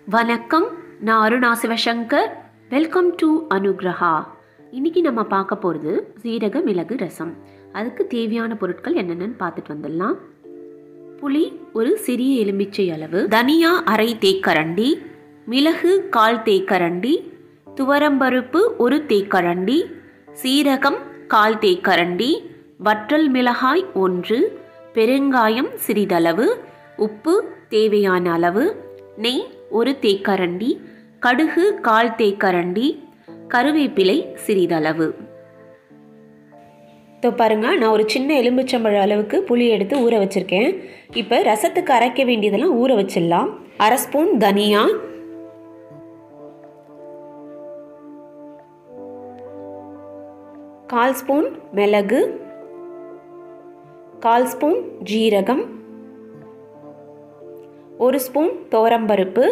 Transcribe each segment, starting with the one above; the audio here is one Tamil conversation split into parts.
வணக்கம் நான் அருணா சிவசங்கர் வெல்கம் டு அனுகிரகா இன்னைக்கு நம்ம பார்க்க போகிறது சீரக மிளகு ரசம் அதுக்கு தேவையான பொருட்கள் என்னென்னு பார்த்துட்டு வந்துடலாம் புளி ஒரு சிறிய எலுமிச்சை அளவு தனியா அரை தேக்கரண்டி மிளகு கால் தேக்கரண்டி துவரம்பருப்பு ஒரு தேக்கரண்டி சீரகம் கால் தேக்கரண்டி வற்றல் மிளகாய் ஒன்று பெருங்காயம் சிறிதளவு உப்பு தேவையான அளவு நெய் ஒரு தேக்கரண்டி கடுகு கால் தேக்கரண்டி கருவேப்பிலை சிறிதளவு இப்போ பாருங்க நான் ஒரு சின்ன எலும்புச்சம்பழ அளவுக்கு புளி எடுத்து ஊற வச்சுருக்கேன் இப்போ ரசத்துக்கு அரைக்க வேண்டியதெல்லாம் ஊற வச்சிடலாம் அரை ஸ்பூன் தனியா கால் ஸ்பூன் மிளகு கால் ஸ்பூன் ஜீரகம் ஒரு ஸ்பூன் தோரம்பருப்பு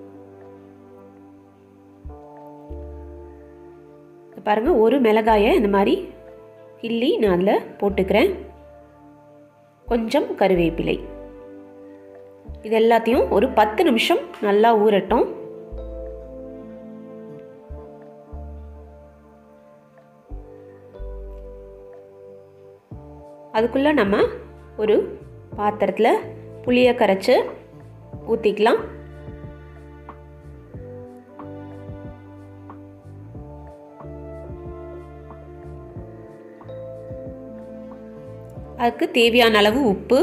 பாருங்கள் ஒரு மிளகாயை இந்த மாதிரி கிள்ளி நான் அதில் போட்டுக்கிறேன் கொஞ்சம் கருவேப்பிலை இது எல்லாத்தையும் ஒரு பத்து நிமிஷம் நல்லா ஊறட்டும் அதுக்குள்ளே நம்ம ஒரு பாத்திரத்தில் புளியை கரைச்சி ஊற்றிக்கலாம் அதுக்கு தேவையான அளவு உப்பு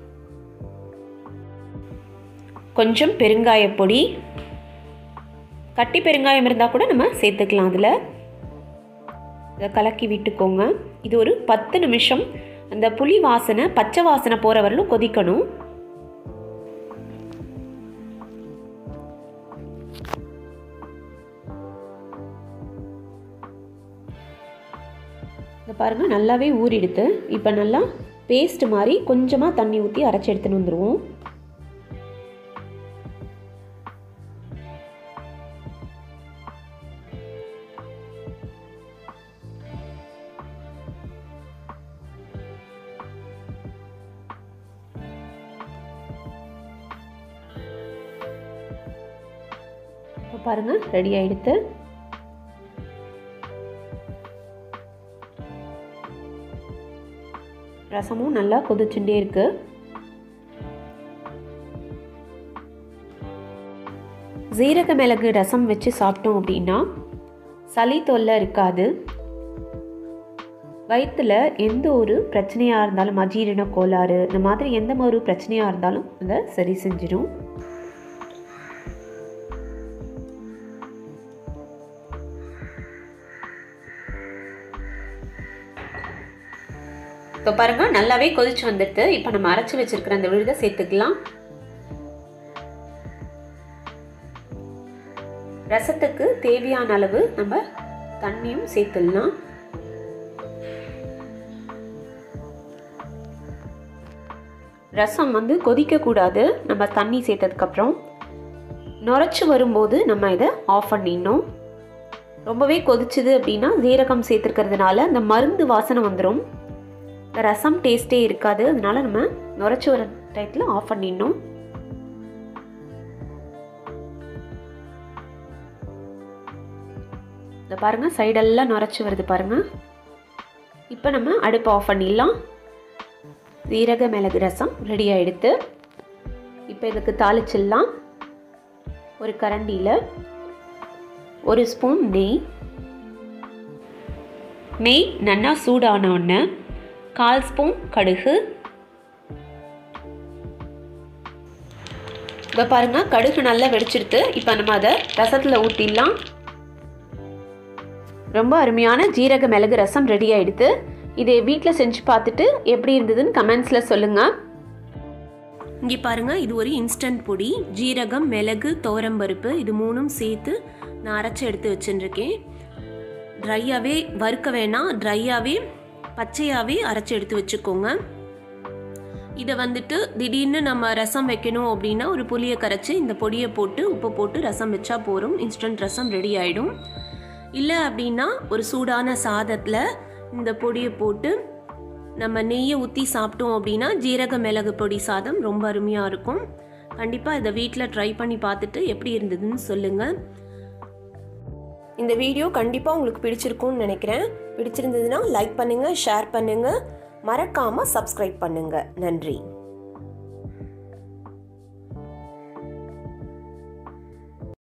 கொஞ்சம் பெருங்காய பொடி கட்டி பெருங்காயம் இருந்தால் கூட நம்ம சேர்த்துக்கலாம் அதில் இதை கலக்கி விட்டுக்கோங்க இது ஒரு பத்து நிமிஷம் அந்த புளி வாசனை பச்சை வாசனை போகிற வரலும் கொதிக்கணும் இதை பாருங்கள் நல்லாவே ஊறிடுது இப்போ நல்லா பேஸ்ட் மாதிரி கொஞ்சமாக தண்ணி ஊற்றி அரைச்சி எடுத்துன்னு வந்துடுவோம் இப்போ பாருங்கள் ரெடி ஆகிடுத்து ரசமும் நல்லா கொதிச்சுட்டே இருக்கு ஜீரக மிளகு ரசம் வச்சு சாப்பிட்டோம் அப்படின்னா சளி தொல்லை இருக்காது வயிற்றில் எந்த ஒரு பிரச்சனையாக இருந்தாலும் அஜீரண கோளாறு இந்த மாதிரி எந்த ஒரு பிரச்சனையாக இருந்தாலும் அதை சரி செஞ்சிடும் இப்போ பாருங்கள் நல்லாவே கொதிச்சு வந்துடுது இப்போ நம்ம அரைச்சி வச்சிருக்கிற அந்த விழுதை சேர்த்துக்கலாம் ரசத்துக்கு தேவையான அளவு நம்ம தண்ணியும் சேர்த்துடலாம் ரசம் வந்து கொதிக்கக்கூடாது நம்ம தண்ணி சேர்த்ததுக்கப்புறம் நுரைச்சி வரும்போது நம்ம இதை ஆஃப் பண்ணிடணும் ரொம்பவே கொதிச்சுது அப்படின்னா ஜீரகம் சேர்த்துருக்கிறதுனால அந்த மருந்து வாசனை வந்துடும் ரசம் டேஸ்ட்டே இருக்காது அதனால நம்ம நுரைச்சி வர டயத்தில் ஆஃப் பண்ணிடணும் இந்த பாருங்கள் சைடெல்லாம் நுரைச்சி வருது பாருங்கள் இப்போ நம்ம அடுப்பு ஆஃப் பண்ணிடலாம் சீரக மிளகு ரசம் ரெடி ஆகிடுத்து இப்போ இதுக்கு தாளிச்சிடலாம் ஒரு கரண்டியில் ஒரு ஸ்பூன் நெய் நெய் நல்லா சூடான ஒன்று கால் ஸ்பூன் கடுகு இப்போ பாருங்கள் கடுகு நல்லா வெடிச்சிடுத்து இப்போ நம்ம அதை ரசத்தில் ஊற்றிடலாம் ரொம்ப அருமையான ஜீரக மிளகு ரசம் ரெடி ஆகிடுது இதை வீட்டில் செஞ்சு பார்த்துட்டு எப்படி இருந்ததுன்னு கமெண்ட்ஸில் சொல்லுங்கள் இங்கே பாருங்கள் இது ஒரு இன்ஸ்டன்ட் பொடி ஜீரகம் மிளகு தோரம்பருப்பு இது மூணும் சேர்த்து நான் அரைச்சி எடுத்து வச்சுருக்கேன் ட்ரையாகவே வறுக்க வேணாம் ட்ரையாகவே பச்சையாகவே அரைச்சி எடுத்து வச்சுக்கோங்க இதை வந்துட்டு திடீர்னு நம்ம ரசம் வைக்கணும் அப்படின்னா ஒரு புளியை கரைச்சி இந்த பொடியை போட்டு உப்பு போட்டு ரசம் வச்சா போகிறோம் இன்ஸ்டன்ட் ரசம் ரெடி ஆகிடும் இல்லை அப்படின்னா ஒரு சூடான சாதத்தில் இந்த பொடியை போட்டு நம்ம நெய்யை ஊற்றி சாப்பிட்டோம் அப்படின்னா ஜீரக மிளகு பொடி சாதம் ரொம்ப அருமையாக இருக்கும் கண்டிப்பாக இதை வீட்டில் ட்ரை பண்ணி பார்த்துட்டு எப்படி இருந்ததுன்னு சொல்லுங்கள் இந்த வீடியோ கண்டிப்பாக உங்களுக்கு பிடிச்சிருக்கும்னு நினைக்கிறேன் பிடிச்சிருந்ததுன்னா லைக் பண்ணுங்கள் ஷேர் பண்ணுங்கள் மறக்காமல் சப்ஸ்கிரைப் பண்ணுங்கள் நன்றி